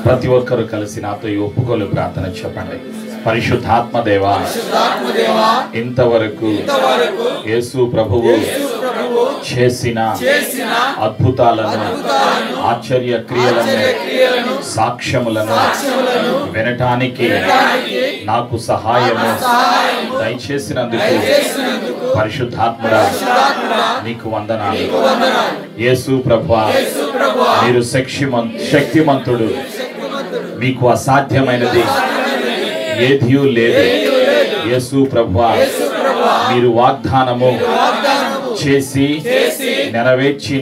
ప్రతి ఒక్కరు కలిసి నాతో ఈ ఒప్పుకోలు ప్రార్థన చెప్పండి పరిశుద్ధాత్మ దేవా ఇంతవరకు యేసు ప్రభువు చేసిన అద్భుతాలను ఆశ్చర్య క్రియలను సాక్ష్యములను వినటానికి నాకు సహాయము దయచేసినందుకు పరిశుద్ధాత్ముడా నీకు వందనాలు యేసు ప్రభా మీరు శక్తిమం శక్తిమంతుడు మీకు అసాధ్యమైనది ఏదియూ లేదు యేసు ప్రభా మీరు వాగ్దానము చేసి నెరవేర్చిన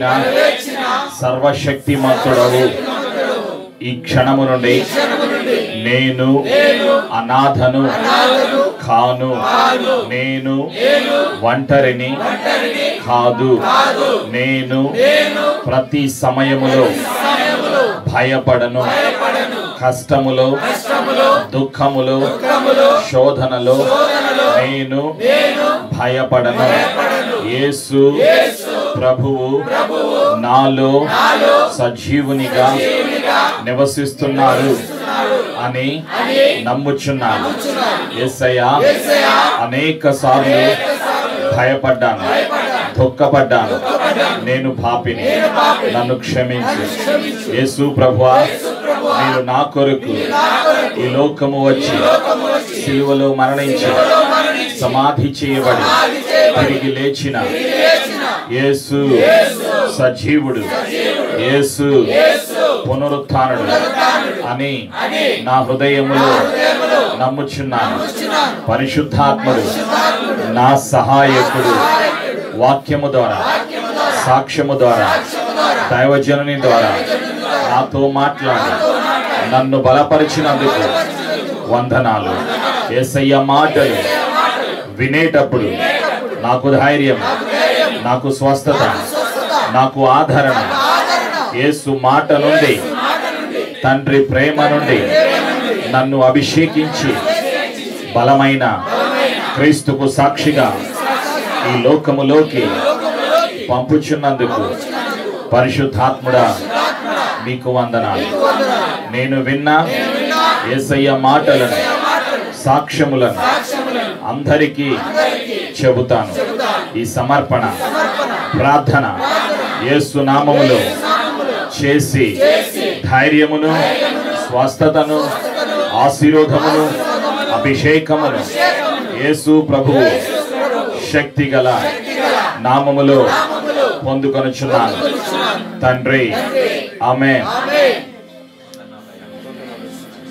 సర్వశక్తిమంతుడవు ఈ క్షణము నుండి నేను అనాథను కాను నేను ఒంటరిని కాదు నేను ప్రతి సమయములో భయపడను కష్టములో దుఃఖములో శోధనలో నేను భయపడను యేసు ప్రభువు నాలో సజీవునిగా నివసిస్తున్నారు అని నమ్ముచున్నాను యేసయ్యా అనేక సార్లు భయపడ్డాను దుఃఖపడ్డాను నేను పాపిని నన్ను క్షమించు యేసు ప్రభువా మీరు నా కొరకు ఈ లోకము వచ్చి సిలువలో మరణించి సమాధి చేయబడి తిరిగి లేచిన యేసు సజీవుడు యేసు పునరుత్థానుడు అని నా హృదయములో నమ్ముచున్నాను పరిశుద్ధాత్ముడు నా సహాయకుడు వాక్యము ద్వారా సాక్ష్యము ద్వారా దైవజనుని ద్వారా నాతో మాట్లాడి నన్ను బలపరిచినందుకు వందనాలు ఏసయ్య మాటలు వినేటప్పుడు నాకు ధైర్యం నాకు స్వస్థత నాకు ఆదరణ యేసు మాట నుండి తండ్రి ప్రేమ నుండి నన్ను అభిషేకించి బలమైన క్రీస్తుకు సాక్షిగా ఈ లోకములోకి పంపుచున్నందుకు పరిశుద్ధాత్ముడా మీకు వందనాలు నేను విన్న ఏసయ్య మాటలను సాక్ష్యములను అందరికీ చెబుతాను ఈ సమర్పణ ప్రార్థన యేసు నామములో చేసి ధైర్యమును స్వస్థతను ఆశీర్వాదమును అభిషేకమును యేసు ప్రభువు శక్తి గల నామములో పొందుకొనుచున్నాను తండ్రి ఆమె